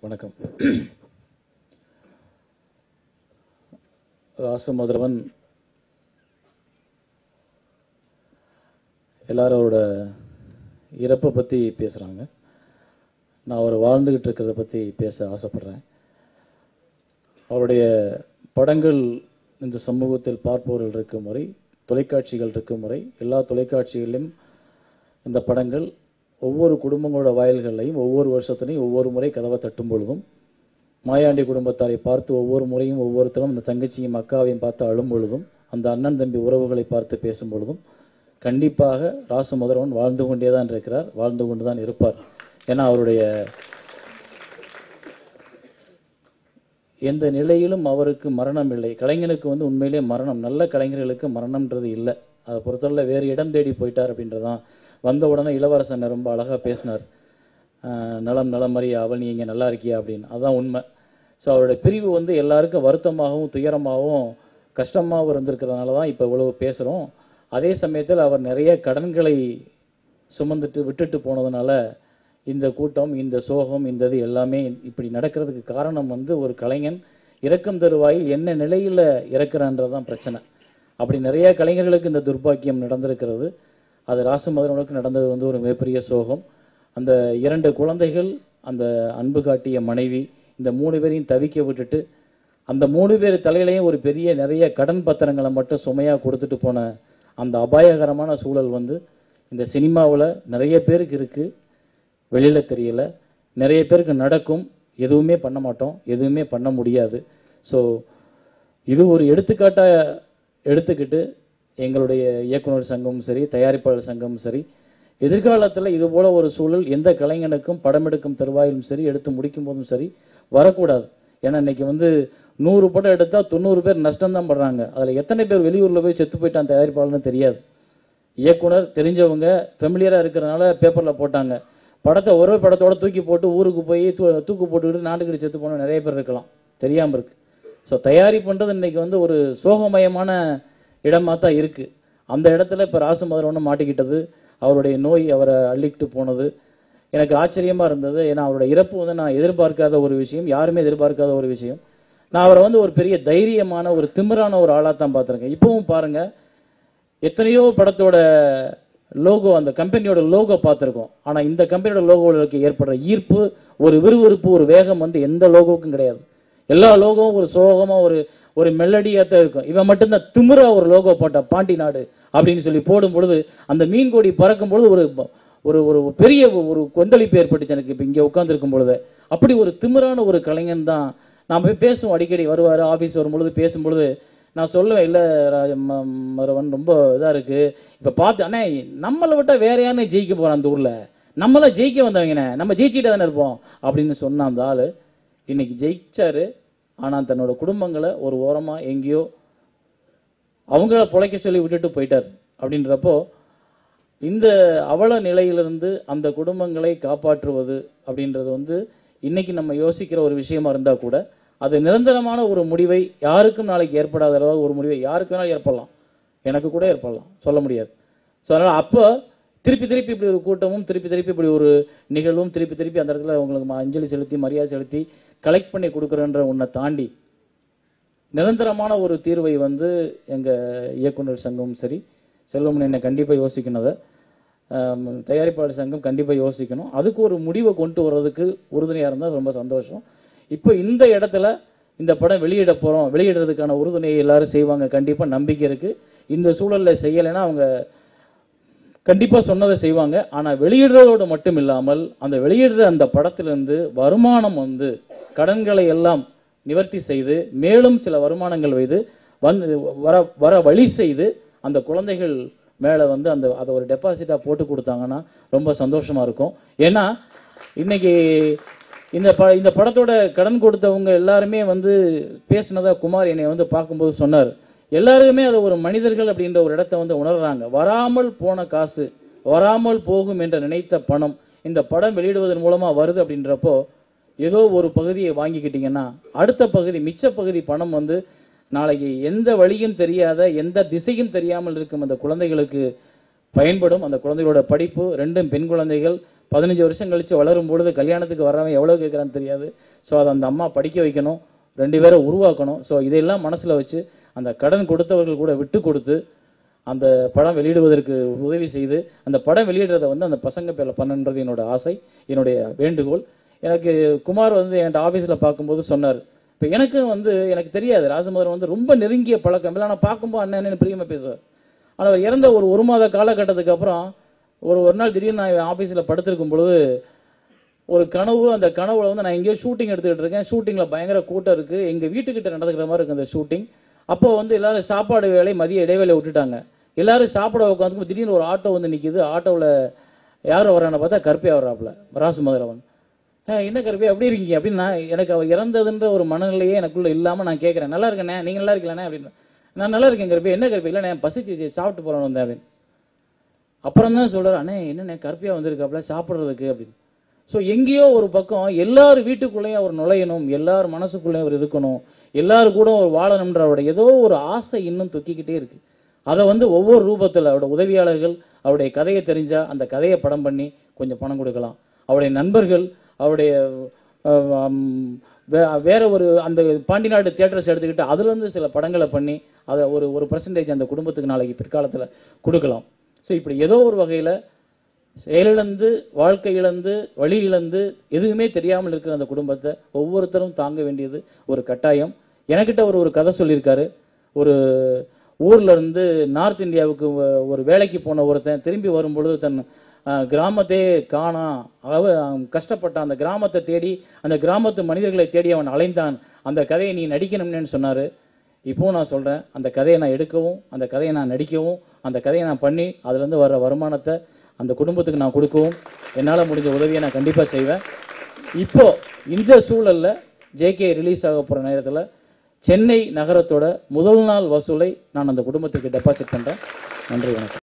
வணக்கம் ராசமதுரவன் எல்லாரும் அவரோட இறப்பை பற்றி பேசுகிறாங்க நான் அவர் வாழ்ந்துக்கிட்டு இருக்கிறத பற்றி பேச ஆசைப்பட்றேன் அவருடைய படங்கள் இந்த சமூகத்தில் பார்ப்பவர்கள் இருக்கும் வரை தொலைக்காட்சிகள் இருக்கும் வரை எல்லா தொலைக்காட்சிகளிலும் இந்த படங்கள் ஒவ்வொரு குடும்பங்களோட வாயில்களையும் ஒவ்வொரு வருஷத்துலையும் ஒவ்வொரு முறை கதவை தட்டும் பொழுதும் மாயாண்டி குடும்பத்தாரை பார்த்து ஒவ்வொரு முறையும் ஒவ்வொருத்தரும் இந்த தங்கச்சியும் அக்காவையும் பார்த்து அழும் பொழுதும் அந்த அண்ணன் தம்பி உறவுகளை பார்த்து பேசும் பொழுதும் கண்டிப்பாக ராசமுதரவன் வாழ்ந்து கொண்டே தான் இருக்கிறார் வாழ்ந்து கொண்டு தான் இருப்பார் ஏன்னா அவருடைய எந்த நிலையிலும் அவருக்கு மரணம் இல்லை கலைஞனுக்கு வந்து உண்மையிலே மரணம் நல்ல கலைஞர்களுக்கு மரணம்ன்றது இல்லை அதை பொறுத்தவரை வேறு இடம் தேடி போயிட்டார் அப்படின்றதான் வந்த உடனே இளவரசன் ரொம்ப அழகாக பேசினார் ஆஹ் நலம் நலம் அறிய அவள் நீ இங்கே நல்லா இருக்கியா அப்படின்னு அதான் உண்மை ஸோ அவருடைய பிரிவு வந்து எல்லாருக்கும் வருத்தமாகவும் துயரமாகவும் கஷ்டமாகவும் இருந்திருக்கிறதுனால தான் இப்போ இவ்வளவு பேசுகிறோம் அதே சமயத்தில் அவர் நிறைய கடன்களை சுமந்துட்டு விட்டுட்டு போனதுனால இந்த கூட்டம் இந்த சோகம் இந்த இது எல்லாமே இப்படி நடக்கிறதுக்கு காரணம் வந்து ஒரு கலைஞன் இறக்கும் தருவாயில் என்ன நிலையில் இறக்குறான்றது தான் பிரச்சனை அப்படி நிறைய கலைஞர்களுக்கு இந்த துர்பாக்கியம் நடந்திருக்கிறது அது ராசமதுரனுக்கு நடந்தது வந்து ஒரு மிகப்பெரிய சோகம் அந்த இரண்டு குழந்தைகள் அந்த அன்பு காட்டிய மனைவி இந்த மூணு பேரையும் தவிக்க விட்டுட்டு அந்த மூணு பேர் தலையிலையும் ஒரு பெரிய நிறைய கடன் பத்திரங்களை மட்டும் சுமையாக கொடுத்துட்டு போன அந்த அபாயகரமான சூழல் வந்து இந்த சினிமாவில் நிறைய பேருக்கு இருக்குது வெளியில் தெரியல நிறைய பேருக்கு நடக்கும் எதுவுமே பண்ண மாட்டோம் எதுவுமே பண்ண முடியாது ஸோ இது ஒரு எடுத்துக்காட்டாக எடுத்துக்கிட்டு எங்களுடைய இயக்குனர் சங்கமும் சரி தயாரிப்பாளர் சங்கமும் சரி எதிர்காலத்தில் இது போல ஒரு சூழல் எந்த கலைஞனுக்கும் படம் எடுக்கும் தருவாயிலும் சரி எடுத்து முடிக்கும் போதும் சரி வரக்கூடாது ஏன்னா இன்னைக்கு வந்து நூறு படம் எடுத்தால் தொண்ணூறு பேர் நஷ்டம் தான் படுறாங்க அதில் எத்தனை பேர் வெளியூரில் போய் செத்து போயிட்டான் தயாரிப்பாளர்னு தெரியாது இயக்குனர் தெரிஞ்சவங்க ஃபெமிலியராக இருக்கிறனால பேப்பரில் போட்டாங்க படத்தை ஒரே படத்தோட தூக்கி போட்டு ஊருக்கு போய் தூ தூக்கு போட்டுக்கிட்டு நாட்டுக்கடி செத்து போன நிறைய பேர் இருக்கலாம் தெரியாமல் இருக்கு ஸோ தயாரிப்புன்றது இன்னைக்கு வந்து ஒரு சோகமயமான இடமா தான் இருக்கு அந்த இடத்துல இப்போ ராசமதுரை ஒன்று மாட்டிக்கிட்டது அவருடைய நோய் அவரை அள்ளிக்கிட்டு போனது எனக்கு ஆச்சரியமா இருந்தது ஏன்னா அவருடைய இறப்பு வந்து நான் எதிர்பார்க்காத ஒரு விஷயம் யாருமே எதிர்பார்க்காத ஒரு விஷயம் நான் அவரை வந்து ஒரு பெரிய தைரியமான ஒரு திமிரான ஒரு ஆளாக தான் பார்த்துருக்கேன் இப்பவும் பாருங்க எத்தனையோ படத்தோட லோகோ அந்த கம்பெனியோட லோகோ பார்த்துருக்கோம் ஆனால் இந்த கம்பெனியோட லோகோவுக்கு ஏற்படுற ஈர்ப்பு ஒரு விறுவிறுப்பு ஒரு வேகம் வந்து எந்த லோகோவுக்கும் கிடையாது எல்லா லோகோவும் ஒரு சோகமா ஒரு ஒரு மெலடியாக தான் இருக்கும் இவன் மட்டும்தான் திமிரா ஒரு லோகோ போட்டான் பாண்டி நாடு அப்படின்னு சொல்லி போடும் பொழுது அந்த மீன் கொடி பறக்கும் பொழுது ஒரு ஒரு ஒரு பெரிய ஒரு கொந்தளிப்பு ஏற்பட்டுச்சு எனக்கு இப்போ இங்கே உட்காந்துருக்கும் பொழுது அப்படி ஒரு திமிரான ஒரு கலைஞன் தான் நான் போய் பேசுவோம் அடிக்கடி வருவார் ஆஃபீஸ் வரும்பொழுது பேசும்பொழுது நான் சொல்லுவேன் இல்லை மரவன் ரொம்ப இதாக இருக்குது இப்போ பார்த்து அண்ணே நம்மளை விட்டால் வேற யாருன்னு ஜெயிக்க போகிறான் அந்த ஊரில் நம்மளாம் ஜெயிக்க வந்தவங்கண்ணே நம்ம ஜெயிச்சிட்டு தானே இருப்போம் அப்படின்னு சொன்ன அந்த ஆள் இன்னைக்கு ஜெயிச்சாரு ஆனால் தன்னோட குடும்பங்களை ஒரு ஓரமாக எங்கேயோ அவங்கள பிழைக்க சொல்லி விட்டுட்டு போயிட்டார் அப்படின்றப்போ இந்த அவல நிலையிலிருந்து அந்த குடும்பங்களை காப்பாற்றுவது அப்படின்றது வந்து இன்னைக்கு நம்ம யோசிக்கிற ஒரு விஷயமா இருந்தா கூட அது நிரந்தரமான ஒரு முடிவை யாருக்கும் நாளைக்கு ஏற்படாத அளவு ஒரு முடிவை யாருக்கு வேணாலும் ஏற்படலாம் எனக்கு கூட ஏற்படலாம் சொல்ல முடியாது ஸோ அதனால அப்போ திருப்பி திருப்பி இப்படி ஒரு கூட்டமும் திருப்பி திருப்பி இப்படி ஒரு நிகழ்வும் திருப்பி திருப்பி அந்த இடத்துல உங்களுக்கு அஞ்சலி செலுத்தி மரியாதை செலுத்தி கலெக்ட் பண்ணி கொடுக்குறன்ற ஒன்றை தாண்டி நிரந்தரமான ஒரு தீர்வை வந்து எங்கள் இயக்குனர் சங்கமும் சரி செல்வமணி என்னை கண்டிப்பாக யோசிக்கணும் அதை ஆம், தயாரிப்பாளர் சங்கம் கண்டிப்பாக யோசிக்கணும் அதுக்கு ஒரு முடிவை கொண்டு வர்றதுக்கு உறுதுணையாக இருந்தால் ரொம்ப சந்தோஷம் இப்போ இந்த இடத்துல இந்த படம் வெளியிட போகிறோம் வெளியிடுறதுக்கான உறுதுணையை எல்லாரும் செய்வாங்க கண்டிப்பாக நம்பிக்கை இருக்குது இந்த சூழலில் செய்யலைன்னா அவங்க கண்டிப்பாக சொன்னதை செய்வாங்க ஆனால் வெளியிடுறதோடு மட்டும் இல்லாமல் அந்த வெளியிடுற அந்த படத்திலிருந்து வருமானம் வந்து கடன்களை எல்லாம் நிவர்த்தி செய்து மேலும் சில வருமானங்கள் வைத்து வந்து வர வர வழி செய்து அந்த குழந்தைகள் மேலே வந்து அந்த அதை ஒரு டெபாசிட்டாக போட்டு கொடுத்தாங்கன்னா ரொம்ப சந்தோஷமா இருக்கும் ஏன்னா இன்னைக்கு இந்த ப இந்த படத்தோட கடன் கொடுத்தவங்க எல்லாருமே வந்து பேசினதா குமார் என்னை வந்து பார்க்கும்போது சொன்னார் எல்லாருமே அதை ஒரு மனிதர்கள் அப்படின்ற ஒரு இடத்த வந்து உணர்றாங்க வராமல் போன காசு வராமல் போகும் என்று நினைத்த பணம் இந்த படம் வெளியிடுவதன் மூலமா வருது அப்படின்றப்போ ஏதோ ஒரு பகுதியை வாங்கிக்கிட்டீங்கன்னா அடுத்த பகுதி மிச்ச பகுதி பணம் வந்து நாளைக்கு எந்த வழியும் தெரியாத எந்த திசையும் தெரியாமல் இருக்கும் அந்த குழந்தைகளுக்கு பயன்படும் அந்த குழந்தைகளோட படிப்பு ரெண்டும் பெண் குழந்தைகள் பதினஞ்சு வருஷம் கழித்து வளரும் பொழுது கல்யாணத்துக்கு வர்றவன் எவ்வளோ கேட்குறான்னு தெரியாது ஸோ அதை அந்த அம்மா படிக்க வைக்கணும் ரெண்டு பேரை உருவாக்கணும் ஸோ இதையெல்லாம் மனசில் வச்சு அந்த கடன் கொடுத்தவர்கள் கூட விட்டு கொடுத்து அந்த படம் வெளியிடுவதற்கு உதவி செய்து அந்த படம் வெளியிடுறதை வந்து அந்த பசங்க பேரில் பண்ணுன்றது என்னோட ஆசை என்னுடைய வேண்டுகோள் எனக்கு குமார் வந்து என் ஆஃபீஸில் பார்க்கும்போது சொன்னார் இப்போ எனக்கும் வந்து எனக்கு தெரியாது ராஜமதுரன் வந்து ரொம்ப நெருங்கிய பழக்கம் இல்லை நான் பார்க்கும்போது அண்ணன் அண்ணன் பிரியமாக பேசுவார் ஆனால் அவர் இறந்த ஒரு ஒரு மாத காலகட்டத்துக்கு அப்புறம் ஒரு ஒரு நாள் திடீர்னு நான் ஆஃபீஸில் படுத்திருக்கும் பொழுது ஒரு கனவு அந்த கனவுல வந்து நான் எங்கேயோ ஷூட்டிங் எடுத்துக்கிட்டு இருக்கேன் ஷூட்டிங்கில் பயங்கர கூட்டம் இருக்குது எங்கள் வீட்டுக்கிட்ட நடந்துக்கிற மாதிரி இருக்குது அந்த ஷூட்டிங் அப்போ வந்து எல்லாரும் சாப்பாடு வேலை மதிய இடைவேளை விட்டுட்டாங்க எல்லாரும் சாப்பிட உட்காந்துக்கும் திடீர்னு ஒரு ஆட்டோ வந்து நிற்கிது ஆட்டோவில் யார் வரான்னு பார்த்தா கருப்பையா வர்றாப்புல ராசு மதுரவன் "ஏ, என்ன கருப்பையா எப்படி இருக்கீங்க அப்படின்னு நான் எனக்கு அவர் இறந்ததுன்ற ஒரு மனநிலையே எனக்குள்ள இல்லாமல் நான் கேட்குறேன் நல்லா இருக்கேண்ணே நீங்கள் நல்லா இருக்கலாண்ணே அப்படின்னு நான் நல்லா இருக்கேன் கருப்பையா என்ன கருப்பை இல்லைண்ணே பசிச்சு சாப்பிட்டு போகிறேன் வந்தேன் அப்படின்னு அப்புறம் தான் சொல்றாரு அண்ணே என்னண்ணே கருப்பியா வந்திருக்காப்புல சாப்பிட்றதுக்கு அப்படின்னு ஸோ எங்கேயோ ஒரு பக்கம் எல்லார் வீட்டுக்குள்ளேயும் அவர் நுழையணும் எல்லார் மனசுக்குள்ளேயும் அவர் இருக்கணும் எல்லாரும் கூட ஒரு வாழணும்ன்ற அவருடைய ஏதோ ஒரு ஆசை இன்னும் தொக்கிக்கிட்டே இருக்கு அதை வந்து ஒவ்வொரு ரூபத்தில் அவருடைய உதவியாளர்கள் அவருடைய கதையை தெரிஞ்சா அந்த கதையை படம் பண்ணி கொஞ்சம் பணம் கொடுக்கலாம் அவருடைய நண்பர்கள் அவருடைய அஹ், ஹம், வே- வேற ஒரு அந்த பாண்டி நாடு தியேட்டர்ஸ் எடுத்துக்கிட்டு அதுலேருந்து சில படங்களை பண்ணி அதை ஒரு ஒரு பர்சன்டேஜ் அந்த குடும்பத்துக்கு நாளைக்கு பிற்காலத்தில் கொடுக்கலாம் ஸோ இப்படி ஏதோ ஒரு வகையில் செயலிழந்து வாழ்க்கை இழந்து வழி இழந்து எதுவுமே தெரியாமல் இருக்கிற அந்த குடும்பத்தை ஒவ்வொருத்தரும் தாங்க வேண்டியது ஒரு கட்டாயம் எனக்கிட்ட ஒரு ஒரு கதை சொல்லியிருக்காரு ஒரு ஊர்ல இருந்து நார்த் இந்தியாவுக்கு வ- ஒரு வேலைக்கு போன ஒருத்தன் திரும்பி வரும்பொழுது தன் அஹ், கிராமத்தையே காணாம் அதாவது அவன் கஷ்டப்பட்ட அந்த கிராமத்தை தேடி அந்த கிராமத்து மனிதர்களை தேடி அவன் அலைந்தான் அந்த கதையை நீ நடிக்கணும்னு சொன்னாரு இப்போ நான் சொல்றேன் அந்த கதையை நான் எடுக்கவும் அந்த கதையை நான் நடிக்கவும் அந்த கதையை நான் பண்ணி அதுலேருந்து வர வருமானத்தை அந்த குடும்பத்துக்கு நான் கொடுக்கவும் என்னால் முடிஞ்ச உதவியை நான் கண்டிப்பாக செய்வேன் இப்போ இந்த சூழல்ல ஜேகே ரிலீஸ் ஆக போகிற நேரத்தில் சென்னை நகரத்தோட முதல் நாள் வசூலை நான் அந்த குடும்பத்துக்கு டெபாசிட் பண்ணுறேன் நன்றி வணக்கம்